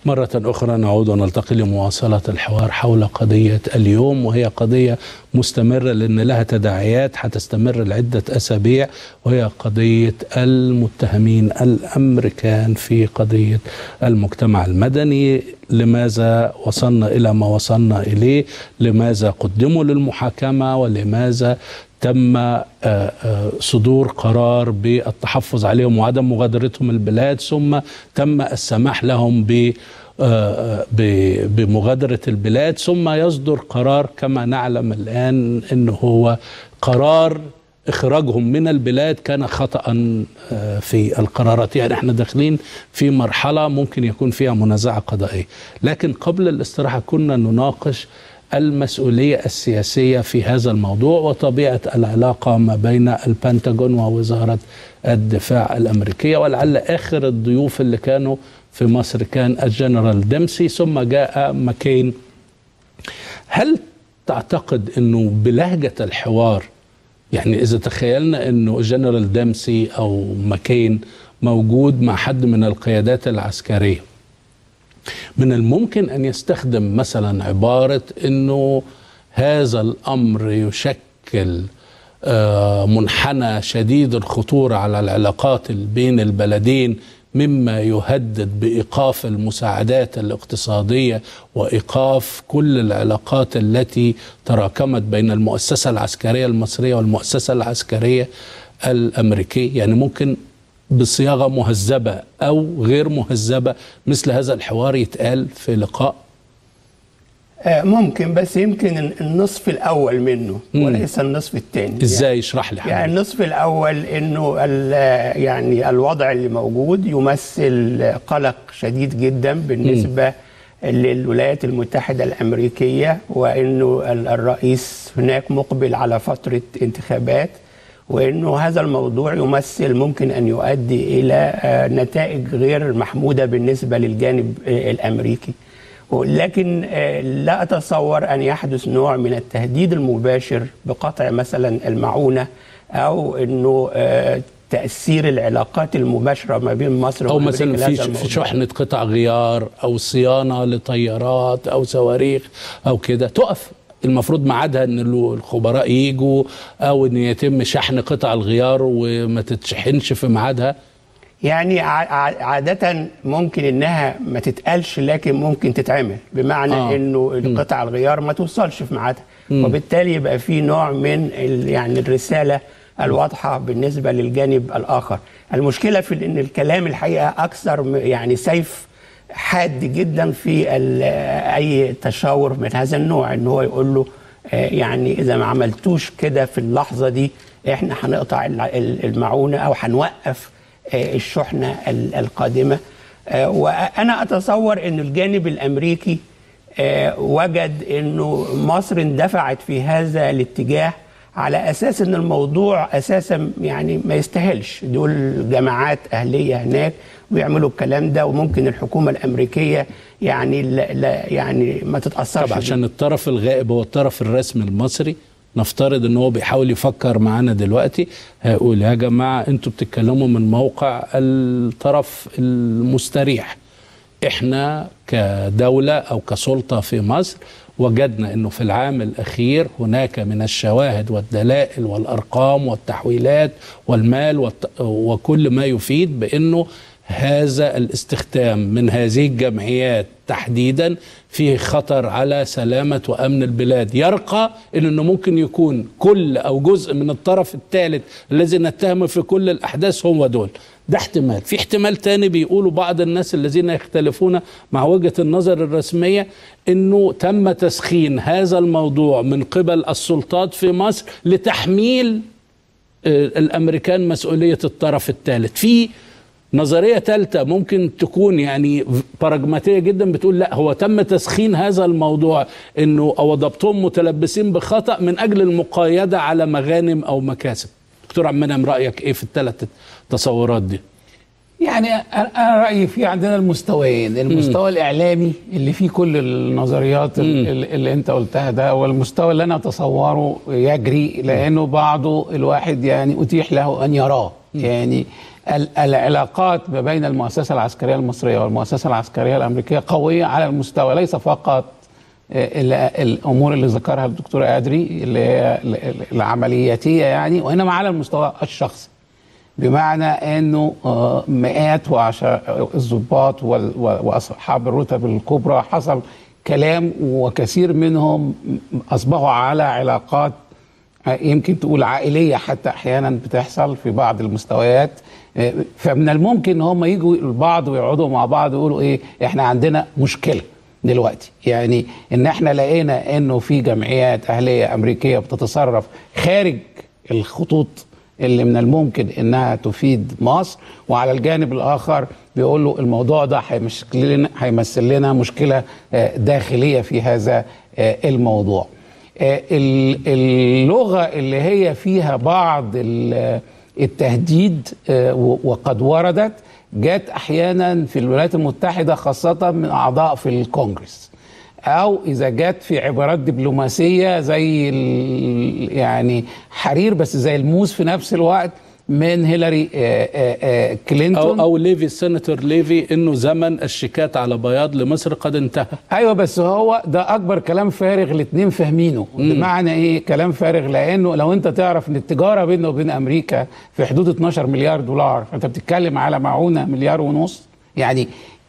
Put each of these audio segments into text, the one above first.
مرة أخرى نعود ونلتقي لمواصلة الحوار حول قضية اليوم وهي قضية مستمرة لأن لها تداعيات حتستمر لعدة أسابيع وهي قضية المتهمين الأمريكان في قضية المجتمع المدني لماذا وصلنا إلى ما وصلنا إليه لماذا قدموا للمحاكمة ولماذا تم صدور قرار بالتحفظ عليهم وعدم مغادرتهم البلاد ثم تم السماح لهم ب بمغادرة البلاد ثم يصدر قرار كما نعلم الآن أنه هو قرار إخراجهم من البلاد كان خطأ في القرارات يعني احنا داخلين في مرحلة ممكن يكون فيها منازعة قضائية لكن قبل الاستراحة كنا نناقش المسؤولية السياسية في هذا الموضوع وطبيعة العلاقة ما بين البنتاجون ووزارة الدفاع الأمريكية ولعل آخر الضيوف اللي كانوا في مصر كان الجنرال ديمسي ثم جاء ماكين هل تعتقد أنه بلهجة الحوار يعني إذا تخيلنا أنه الجنرال ديمسي أو ماكين موجود مع حد من القيادات العسكريه من الممكن ان يستخدم مثلا عباره انه هذا الامر يشكل منحنى شديد الخطوره على العلاقات بين البلدين مما يهدد بايقاف المساعدات الاقتصاديه وايقاف كل العلاقات التي تراكمت بين المؤسسه العسكريه المصريه والمؤسسه العسكريه الامريكيه يعني ممكن بصياغه مهذبه او غير مهذبه مثل هذا الحوار يتقال في لقاء ممكن بس يمكن النصف الاول منه مم. وليس النصف الثاني ازاي يعني اشرح لي يعني النصف الاول انه يعني الوضع اللي موجود يمثل قلق شديد جدا بالنسبه مم. للولايات المتحده الامريكيه وانه الرئيس هناك مقبل على فتره انتخابات وانه هذا الموضوع يمثل ممكن ان يؤدي الى نتائج غير محموده بالنسبه للجانب الامريكي لكن لا اتصور ان يحدث نوع من التهديد المباشر بقطع مثلا المعونه او انه تاثير العلاقات المباشره ما بين مصر او مثلا في في شحنه قطع غيار او صيانه لطيارات او صواريخ او كده تقف المفروض ميعادها ان الخبراء يجوا او ان يتم شحن قطع الغيار وما تتشحنش في ميعادها يعني عادة ممكن انها ما تتقالش لكن ممكن تتعمل بمعنى آه. انه قطع الغيار ما توصلش في ميعادها وبالتالي يبقى في نوع من يعني الرسالة الواضحة بالنسبة للجانب الآخر المشكلة في ان الكلام الحقيقة أكثر يعني سيف حاد جدا في اي تشاور من هذا النوع ان هو يقول له يعني اذا ما عملتوش كده في اللحظه دي احنا هنقطع المعونه او هنوقف الشحنه القادمه وانا اتصور ان الجانب الامريكي وجد انه مصر اندفعت في هذا الاتجاه على اساس ان الموضوع اساسا يعني ما يستاهلش دول جماعات اهليه هناك ويعملوا الكلام ده وممكن الحكومه الامريكيه يعني لا, لا يعني ما تتاثرش طب عشان الطرف الغائب هو الطرف الرسمي المصري نفترض ان هو بيحاول يفكر معانا دلوقتي هيقول يا جماعه انتوا بتتكلموا من موقع الطرف المستريح احنا كدوله او كسلطه في مصر وجدنا انه في العام الاخير هناك من الشواهد والدلائل والارقام والتحويلات والمال والت... وكل ما يفيد بانه هذا الاستخدام من هذه الجمعيات تحديدا فيه خطر على سلامة وأمن البلاد يرقى إن أنه ممكن يكون كل أو جزء من الطرف الثالث الذي نتهمه في كل الأحداث هم دول ده احتمال في احتمال تاني بيقولوا بعض الناس الذين يختلفون مع وجهة النظر الرسمية أنه تم تسخين هذا الموضوع من قبل السلطات في مصر لتحميل الأمريكان مسؤولية الطرف الثالث في نظريه ثالثه ممكن تكون يعني براجماتيه جدا بتقول لا هو تم تسخين هذا الموضوع انه او ضبطهم متلبسين بخطا من اجل المقايده على مغانم او مكاسب دكتور عم منعم رايك ايه في الثلاث تصورات دي يعني انا رايي في عندنا المستويين المستوى م. الاعلامي اللي فيه كل النظريات م. اللي انت قلتها ده والمستوى اللي انا اتصوره يجري لانه بعضه الواحد يعني اتيح له ان يراه يعني ال- العلاقات ما بين المؤسسه العسكريه المصريه والمؤسسه العسكريه الامريكيه قويه على المستوى ليس فقط آه، ال- الامور اللي ذكرها الدكتور ادري اللي هي ال- ال- العملياتيه يعني وانما على المستوى الشخصي بمعنى انه آه، مئات وعشر الضباط وال- و- واصحاب الرتب الكبرى حصل كلام وكثير منهم اصبحوا على علاقات آه، يمكن تقول عائليه حتى احيانا بتحصل في بعض المستويات آه، فمن الممكن ان هم يجوا البعض ويقعدوا مع بعض ويقولوا ايه احنا عندنا مشكله دلوقتي يعني ان احنا لقينا انه في جمعيات اهليه امريكيه بتتصرف خارج الخطوط اللي من الممكن انها تفيد مصر وعلى الجانب الاخر بيقول له الموضوع ده هيمشكل لنا هيمثل لنا مشكله آه، داخليه في هذا آه، الموضوع. آه، ال- اللغه اللي هي فيها بعض ال- التهديد آه، و- وقد وردت جت احيانا في الولايات المتحده خاصه من اعضاء في الكونجرس. او اذا جت في عبارات دبلوماسيه زي ال- يعني حرير بس زي الموس في نفس الوقت من هيلاري آه، آه، آه، كلينتون او او ليفي السيناتور ليفي انه زمن الشيكات على بياض لمصر قد انتهى ايوه بس هو ده اكبر كلام فارغ الاثنين فاهمينه بمعنى ايه كلام فارغ لانه لو انت تعرف ان التجاره بيننا وبين امريكا في حدود 12 مليار دولار فانت بتتكلم على معونه مليار ونص يعني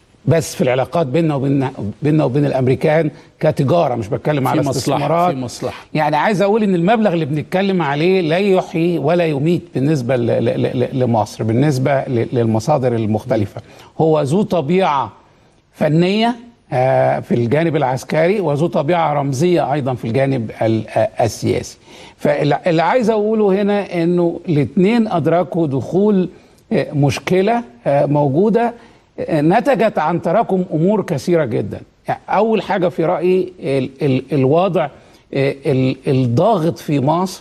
بس في العلاقات بيننا وبين بيننا وبين الامريكان كتجاره مش بتكلم على في مصلحة استثمارات في مصلحة يعني عايز اقول ان المبلغ اللي بنتكلم عليه لا يحيي ولا يميت بالنسبه ل- ل- ل- لمصر بالنسبه ل- للمصادر المختلفه هو ذو طبيعه فنيه آه، في الجانب العسكري وذو طبيعه رمزيه ايضا في الجانب ال- آه، السياسي فاللي عايز اقوله هنا انه الاثنين ادركوا دخول آه، مشكله آه، موجوده آه، نتجت عن تراكم امور كثيره جدا يعني اول حاجه في رايي ال ال الوضع آه، ال- الضاغط في مصر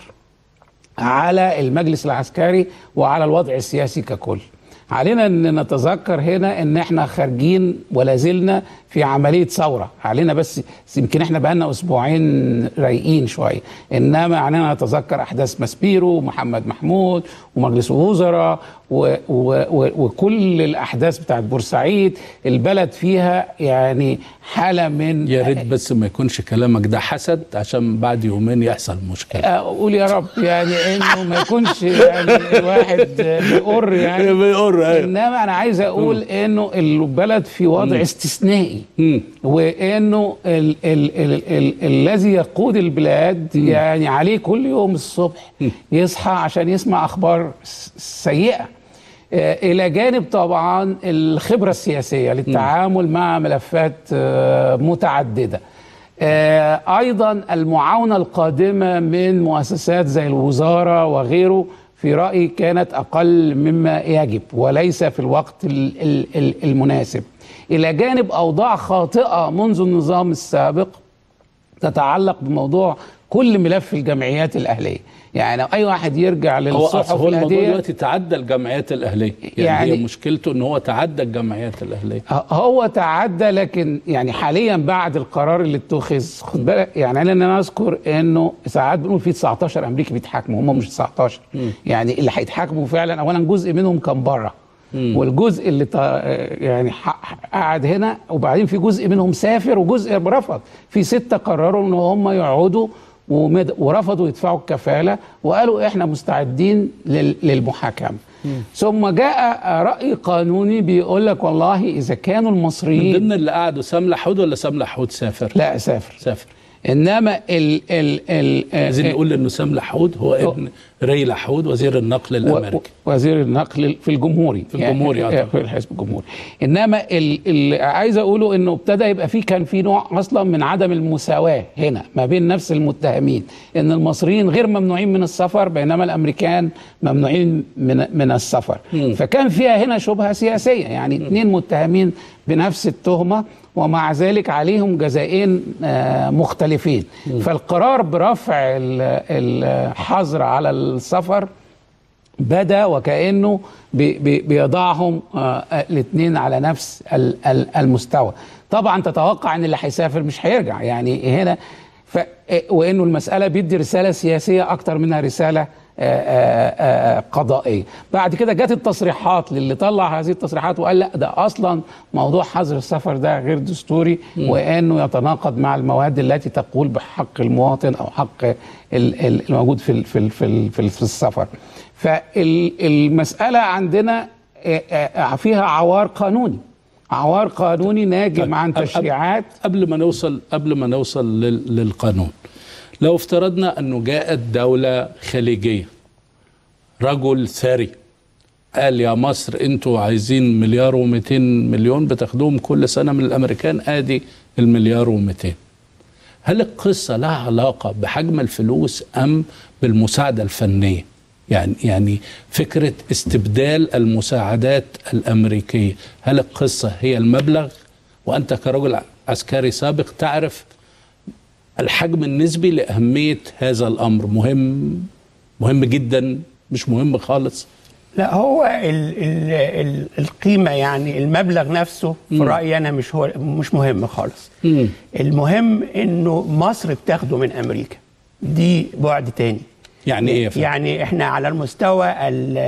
على المجلس العسكري وعلى الوضع السياسي ككل علينا ان نتذكر هنا ان احنا خارجين ولا زلنا في عمليه ثوره علينا بس يمكن احنا بقالنا اسبوعين رايقين شويه انما علينا نتذكر احداث ماسبيرو ومحمد محمود ومجلس الوزراء و و و وكل الاحداث بتاعت بورسعيد البلد فيها يعني حاله من يا ريت بس ما يكونش كلامك ده حسد عشان بعد يومين يحصل مشكله اقول يا رب يعني انه ما يكونش يعني الواحد بيقر يعني بيقر ايوه انما انا عايز اقول انه البلد في وضع استثنائي مم. وانه ال ال ال ال الذي يقود البلاد يعني عليه كل يوم الصبح يصحى عشان يسمع اخبار س- سيئه آه، الى جانب طبعا الخبره السياسيه للتعامل مع ملفات آه، متعدده آه، ايضا المعاونه القادمه من مؤسسات زي الوزاره وغيره في رايي كانت اقل مما يجب وليس في الوقت ال- ال- ال- المناسب الى جانب اوضاع خاطئه منذ النظام السابق تتعلق بموضوع كل ملف الجمعيات الاهليه يعني لو اي واحد يرجع هو أصل للصحف هو الموضوع الهديه دلوقتي تعدى الجمعيات الاهليه يعني, يعني- هي مشكلته ان هو تعدى الجمعيات الاهليه هو تعدى لكن يعني حاليا بعد القرار اللي اتخذ خد بالك يعني انا انا اذكر انه ساعات بنقول في 19 امريكي بيتحاكموا هم مش 19 يعني اللي هيتحاكموا فعلا اولا جزء منهم كان بره والجزء اللي تا يعني ح- قعد هنا وبعدين في جزء منهم سافر وجزء رفض في ستة قرروا ان هم يقعدوا ومد- ورفضوا يدفعوا الكفالة وقالوا احنا مستعدين لل- للمحاكمة ثم جاء رأي قانوني بيقول لك والله إذا كانوا من المصريين ضمن اللي قعدوا ساملة حود ولا ساملة حود سافر لا سافر سافر إنما ال ال ال عايزين نقول انه ساملة حود هو ابن ريلا حود وزير النقل الامريكي و- وزير النقل في الجمهوري في الجمهوري، آه يعني طبعا. في الحزب الجمهوري انما ال- اللي عايز اقوله انه ابتدى يبقى في كان في نوع اصلا من عدم المساواه هنا ما بين نفس المتهمين ان المصريين غير ممنوعين من السفر بينما الامريكان ممنوعين من من السفر فكان فيها هنا شبهه سياسيه يعني اثنين متهمين بنفس التهمه ومع ذلك عليهم جزائين آه، مختلفين فالقرار برفع ال- الحظر على السفر بدا وكانه بي بي بيضعهم الاثنين على نفس ال- ال- المستوى طبعا تتوقع ان اللي هيسافر مش هيرجع يعني هنا ف وانه المساله بيدي رساله سياسيه اكتر منها رساله آه، آه، آه، قضائيه بعد كده جت التصريحات للي طلع هذه التصريحات وقال لا ده اصلا موضوع حظر السفر ده غير دستوري وانه يتناقض مع المواد التي تقول بحق المواطن او حق ال- ال- الموجود في ال- في ال- في ال- في ال- في السفر فالمساله عندنا آه، آه، فيها عوار قانوني عوار قانوني ناجم عن قبل- تشريعات قبل ما نوصل قبل ما نوصل لل- للقانون لو افترضنا انه جاءت دولة خليجية رجل ثري قال يا مصر انتوا عايزين مليار و200 مليون بتاخدوهم كل سنة من الامريكان ادي المليار و200 هل القصة لها علاقة بحجم الفلوس ام بالمساعدة الفنية يعني يعني فكرة استبدال المساعدات الأمريكية هل القصة هي المبلغ وأنت كرجل عسكري سابق تعرف الحجم النسبي لأهمية هذا الأمر مهم مهم جدا مش مهم خالص لا هو ال ال ال القيمه يعني المبلغ نفسه في رايي انا مش هو مش مهم خالص مم. المهم انه مصر بتاخده من امريكا دي بعد تاني يعني إيه يا فندم؟ يعني احنا على المستوى ال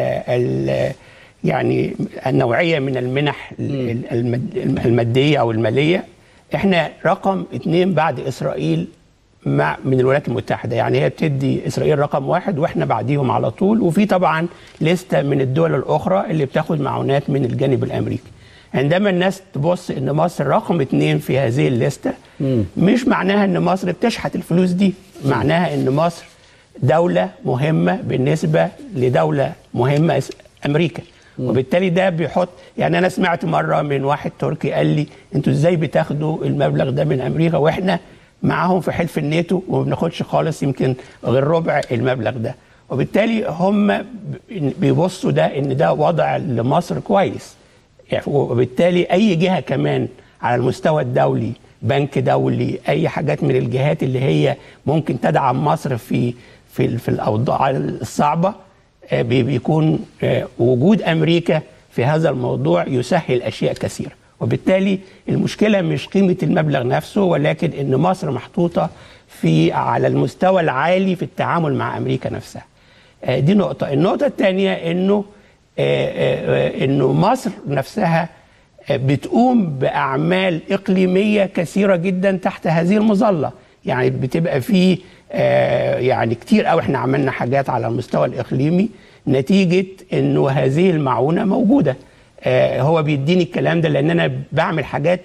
ال يعني النوعيه من المنح ال- المد- الماديه او الماليه احنا رقم اتنين بعد اسرائيل مع من الولايات المتحده يعني هي بتدي اسرائيل رقم واحد واحنا بعديهم على طول وفي طبعا لسته من الدول الاخرى اللي بتاخد معونات من الجانب الامريكي عندما الناس تبص ان مصر رقم اتنين في هذه الليسته مش معناها ان مصر بتشحت الفلوس دي معناها ان مصر دولة مهمة بالنسبة لدولة مهمة اس- أمريكا وبالتالي ده بيحط يعني أنا سمعت مرة من واحد تركي قال لي أنتوا إزاي بتاخدوا المبلغ ده من أمريكا وإحنا معاهم في حلف الناتو وما بناخدش خالص يمكن غير ربع المبلغ ده وبالتالي هم ب- بيبصوا ده ان ده وضع لمصر كويس يعني وبالتالي اي جهه كمان على المستوى الدولي بنك دولي اي حاجات من الجهات اللي هي ممكن تدعم مصر في في في الاوضاع الصعبه آه، بي- بيكون آه، وجود امريكا في هذا الموضوع يسهل اشياء كثيره وبالتالي المشكله مش قيمه المبلغ نفسه ولكن ان مصر محطوطه في على المستوى العالي في التعامل مع امريكا نفسها آه، دي نقطه النقطه الثانيه انه آه، آه، آه، انه مصر نفسها آه، بتقوم باعمال اقليميه كثيره جدا تحت هذه المظله يعني بتبقى في آه، يعني كتير قوي احنا عملنا حاجات على المستوى الاقليمي نتيجه انه هذه المعونه موجوده آه، هو بيديني الكلام ده لان انا بعمل حاجات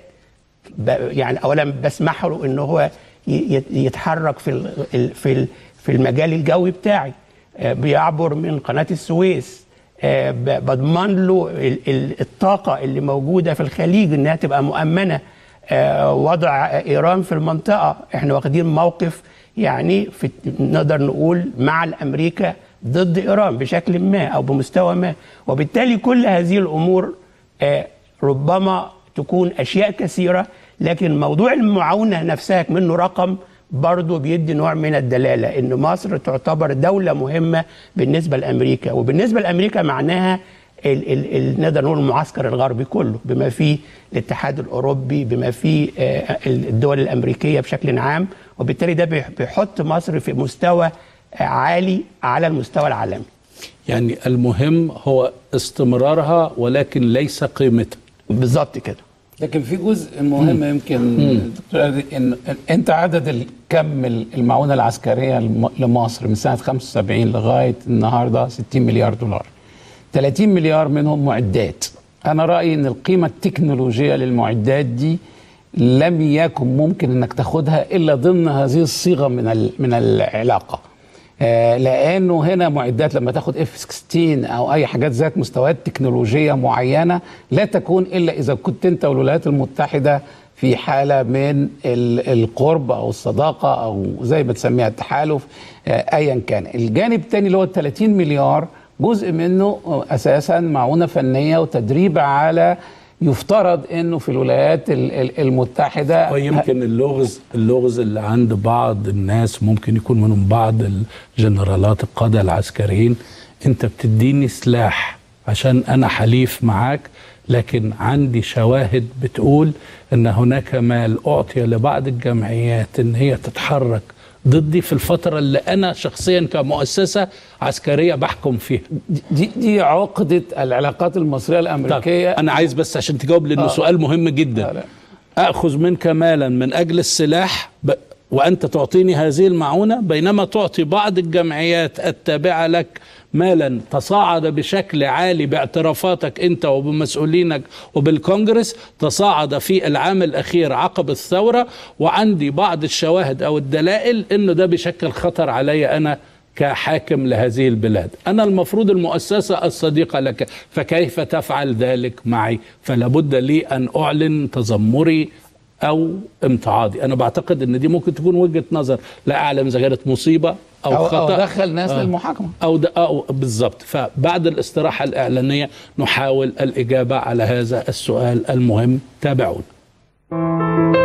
ب- يعني اولا بسمح له ان هو ي- ي- يتحرك في ال- ال- في ال- في المجال الجوي بتاعي آه، بيعبر من قناه السويس آه، ب- بضمن له ال- ال- الطاقه اللي موجوده في الخليج انها تبقى مؤمنه آه، وضع ايران في المنطقه احنا واخدين موقف يعني في نقدر نقول مع الامريكا ضد ايران بشكل ما او بمستوى ما وبالتالي كل هذه الامور آه، ربما تكون اشياء كثيره لكن موضوع المعاونه نفسها منه رقم برضه بيدي نوع من الدلاله ان مصر تعتبر دوله مهمه بالنسبه لامريكا وبالنسبه لامريكا معناها ال ال ال نقدر نقول المعسكر الغربي كله بما فيه الاتحاد الاوروبي بما فيه آه، الدول الامريكيه بشكل عام وبالتالي ده بيح- بيحط مصر في مستوى آه، عالي على المستوى العالمي يعني المهم هو استمرارها ولكن ليس قيمتها بالظبط كده لكن في جزء مهم يمكن دكتور أدري، ان انت عدد الكم المعونه العسكريه الم- لمصر من سنه 75 لغايه النهارده 60 مليار دولار 30 مليار منهم معدات انا رايي ان القيمه التكنولوجيه للمعدات دي لم يكن ممكن انك تاخدها الا ضمن هذه الصيغه من ال- من العلاقه آه، لانه هنا معدات لما تاخد اف 16 او اي حاجات ذات مستويات تكنولوجيه معينه لا تكون الا اذا كنت انت والولايات المتحده في حاله من ال- القرب او الصداقه او زي ما تسميها التحالف آه، ايا كان الجانب الثاني اللي هو ال 30 مليار جزء منه آه، اساسا معونه فنيه وتدريب على يفترض انه في الولايات ال- ال- المتحده ويمكن اللغز اللغز اللي عند بعض الناس ممكن يكون منهم بعض الجنرالات القادة العسكريين انت بتديني سلاح عشان انا حليف معاك لكن عندي شواهد بتقول ان هناك مال اعطي لبعض الجمعيات ان هي تتحرك ضدي في الفتره اللي انا شخصيا كمؤسسه عسكريه بحكم فيها دي دي عقده العلاقات المصريه طب الامريكيه انا عايز بس عشان تجاوب لانه آه. سؤال مهم جدا لا، لا. اخذ منك مالا من اجل السلاح ب... وانت تعطيني هذه المعونه بينما تعطي بعض الجمعيات التابعه لك مالا تصاعد بشكل عالي باعترافاتك انت وبمسؤولينك وبالكونجرس تصاعد في العام الاخير عقب الثوره وعندي بعض الشواهد او الدلائل انه ده بيشكل خطر علي انا كحاكم لهذه البلاد أنا المفروض المؤسسة الصديقة لك فكيف تفعل ذلك معي فلا بد لي أن أعلن تذمري أو امتعاضي أنا بعتقد أن دي ممكن تكون وجهة نظر لا أعلم إذا كانت مصيبة أو, او, خطأ أو دخل ناس آه. للمحاكمه أو, د- أو بالضبط فبعد الاستراحة الإعلانية نحاول الإجابة على هذا السؤال المهم تابعونا